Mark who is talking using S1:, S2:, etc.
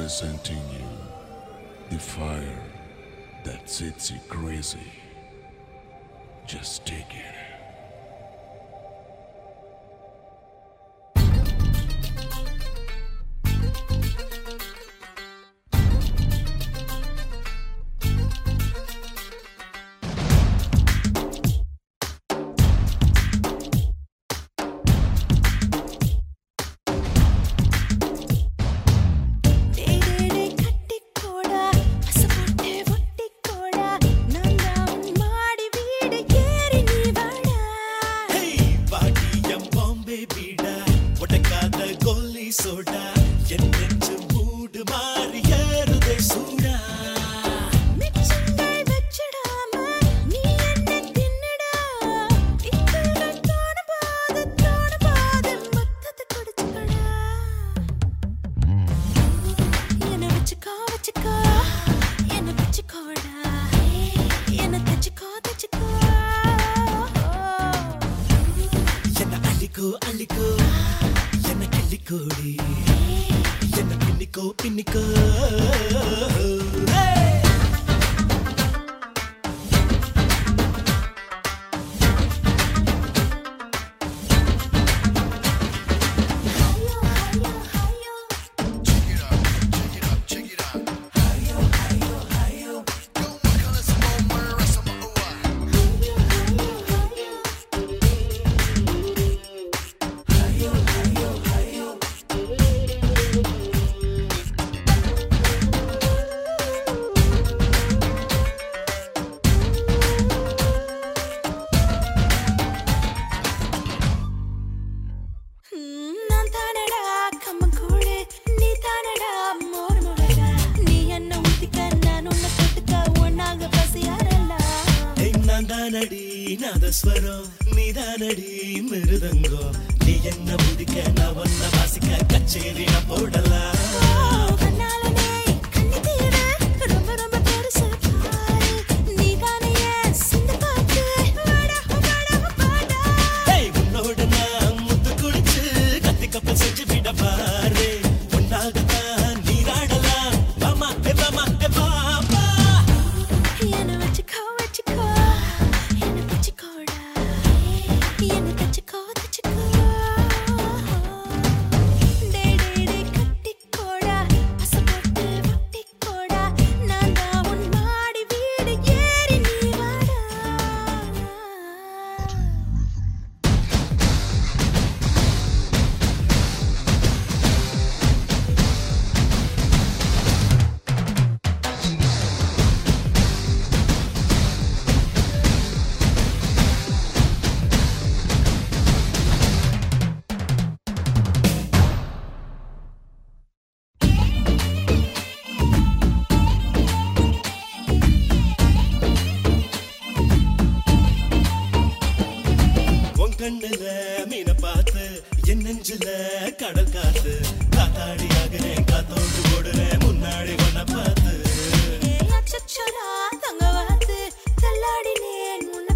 S1: presenting you the fire that sets you crazy. Just take it.
S2: டேடேடே கட்டிக்கோடா பசுமாட்டே ஒட்டிக்கோடா நான் தான் உன் மாடி வீடு ஏறி நீ வாடா
S3: பாட்டியம் பாம்பே வீடா உடைக்காத கோலி சோடா என் நெஞ்சு மூடு மாறி ஏறுதே சூடா
S2: மிச்சங்கள் வச்சிடாம நீ என்ன தின்னுடா இக்கல்கள் தோண பாத தோண பாத மொத்தத்தை குடிச்சுக்கடா என்ன வச்சுக்கோ வச்சுக்கோ என்ன வச்சுக்கோடா என்ன தச்சுக்கோ தச்சுக்கோ
S3: என்ன அள்ளிக்கோ அள்ளிக்கோ என்ன கிள்ளிக்கோடி என்ன பின்னிக்கோ பின்னிக்கோ
S2: நான் தானடா கம்மங்கூழு நீ தானடா மோர் முளைடா நீ என்ன ஊத்திக்க நான் உன்னை தொட்டுக்க ஒன்னாக பசியாரலாம்
S3: ஏய், நான் தானடி நாதஸ்வரம் நீதானடி மிருதங்கம் நீ என்ன புதிக்க நான் ஒன்ன வாசிக்க கச்சேரி நான் போடலாம்
S2: கண்ணாலனே கண்ணி தீர ரொம்ப ரொம்ப பெருசு பாரு நீ தானே சிந்து காத்து வாடா வாடா வாடா
S3: ஏய், உன்னோட நான் முத்து குடிச்சு கத்தி கப்பல் செஞ்சு விட பாரு உன்னாகத்தான் நீராடலாம் வாமா ஏ வாமா ஏ வாமா
S2: என்ன வச்சுக்கோ வச்சுக்கோ என்ன வச்சுக்கோடா என்ன தச்சுக்கோ தச்சுக்கோ டே டே டே கட்டிக்கோடா பசப்போட்டு ஒட்டிக்கோடா நான் தான் உன் மாடி வீடு ஏறி நீ வாடா
S3: உன் கண்ணுல மீனை பார்த்து என் நெஞ்சுல கடல் காத்து காத்தாடி ஆகுறேன் காத்தோடு ஓடுறேன் முன்னாடி உன்னை பார்த்து
S2: ஏய் அச்சச்சோடா தங்க வாத்து தள்ளாடினேன் உன்